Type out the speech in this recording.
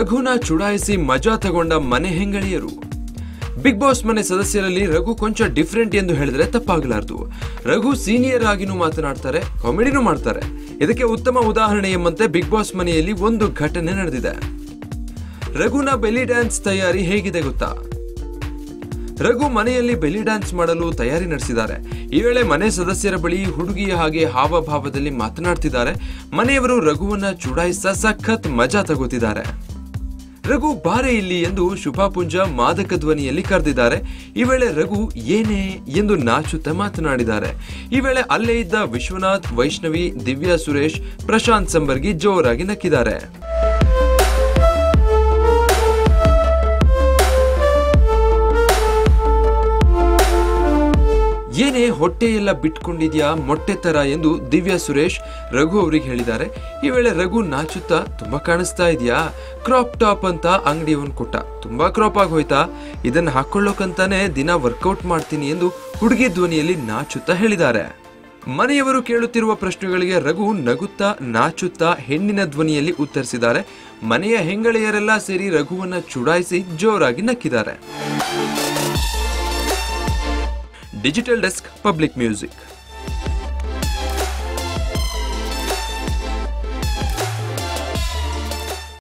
ರಘುನ ಚುಡಾಯಿಸಿ ಮಜಾ ತಗೊಂಡ ಮನೆ ಹೆಂಗಳಿಯರು ಬಿಗ್ ಬಾಸ್ ಮನೆ ಸದಸ್ಯರಲ್ಲಿ ರಘು ಕೊಂಚ ಡಿಫ್ರೆಂಟ್ ಎಂದು ಹೇಳಿದ್ರೆ ತಪ್ಪಾಗಲಾರದು ರಘು ಸೀನಿಯರ್ ಆಗಿನೂ ಮಾತನಾಡ್ತಾರೆ ಕಾಮಿಡಿನೂ ಮಾಡ್ತಾರೆ ಇದಕ್ಕೆ ಉತ್ತಮ ಉದಾಹರಣೆ ಎಂಬಂತೆ ಬಿಗ್ ಬಾಸ್ ಮನೆಯಲ್ಲಿ ಒಂದು ಘಟನೆ ನಡೆದಿದೆ ರಘುನ ಬೆಲಿ ಡ್ಯಾನ್ಸ್ ತಯಾರಿ ಹೇಗಿದೆ ಗೊತ್ತಾ ರಘು ಮನೆಯಲ್ಲಿ ಬೆಲಿ ಡ್ಯಾನ್ಸ್ ಮಾಡಲು ತಯಾರಿ ನಡೆಸಿದ್ದಾರೆ ಈ ವೇಳೆ ಮನೆ ಸದಸ್ಯರ ಬಳಿ ಹುಡುಗಿಯ ಹಾಗೆ ಹಾವಭಾವದಲ್ಲಿ ಮಾತನಾಡ್ತಿದ್ದಾರೆ ಮನೆಯವರು ರಘುವನ್ನ ಚುಡಾಯಿಸ ಸಖತ್ ಮಜಾ ತಗೋತಿದ್ದಾರೆ ರಘು ಬಾರೆ ಇಲ್ಲಿ ಎಂದು ಶುಭಾಪುಂಜ ಮಾದಕ ಧ್ವನಿಯಲ್ಲಿ ಕರೆದಿದ್ದಾರೆ ಈ ವೇಳೆ ರಘು ಏನೇ ಎಂದು ನಾಚುತ್ತಾ ಮಾತನಾಡಿದ್ದಾರೆ ಈ ವೇಳೆ ಅಲ್ಲೇ ಇದ್ದ ವಿಶ್ವನಾಥ್ ವೈಷ್ಣವಿ ದಿವ್ಯಾ ಸುರೇಶ್ ಪ್ರಶಾಂತ್ ಸಂಬರ್ಗಿ ಜೋರಾಗಿ ನಕ್ಕಿದ್ದಾರೆ ಏನೇ ಹೊಟ್ಟೆ ಎಲ್ಲ ಬಿಟ್ಕೊಂಡಿದ್ಯಾ ಮೊಟ್ಟೆ ತರ ಎಂದು ದಿವ್ಯಾ ಸುರೇಶ್ ರಘು ಅವರಿಗೆ ಹೇಳಿದ್ದಾರೆ ಈ ವೇಳೆ ರಘು ನಾಚುತ್ತಾ ತುಂಬಾ ಕಾಣಿಸ್ತಾ ಇದೆಯಾ ಕ್ರಾಪ್ ಟಾಪ್ ಅಂತ ಅಂಗಡಿಯವನ್ ಕೊಟ್ಟ ತುಂಬಾ ಕ್ರಾಪ್ ಆಗಿ ಹೋಯ್ತಾ ಇದನ್ನ ಹಾಕೊಳ್ಳೋಕಂತಾನೆ ದಿನ ವರ್ಕೌಟ್ ಮಾಡ್ತೀನಿ ಎಂದು ಹುಡುಗಿ ಧ್ವನಿಯಲ್ಲಿ ನಾಚುತ್ತಾ ಹೇಳಿದ್ದಾರೆ ಮನೆಯವರು ಕೇಳುತ್ತಿರುವ ಪ್ರಶ್ನೆಗಳಿಗೆ ರಘು ನಗುತ್ತಾ ನಾಚುತ್ತಾ ಹೆಣ್ಣಿನ ಧ್ವನಿಯಲ್ಲಿ ಉತ್ತರಿಸಿದ್ದಾರೆ ಮನೆಯ ಹೆಂಗಳೆಯರೆಲ್ಲ ಸೇರಿ ರಘುವನ್ನ ಚುಡಾಯಿಸಿ ಜೋರಾಗಿ ನಕ್ಕಿದ್ದಾರೆ ಡಿಜಿಟಲ್ ಡೆಸ್ಕ್ ಪಬ್ಲಿಕ್ ಮ್ಯೂಸಿಕ್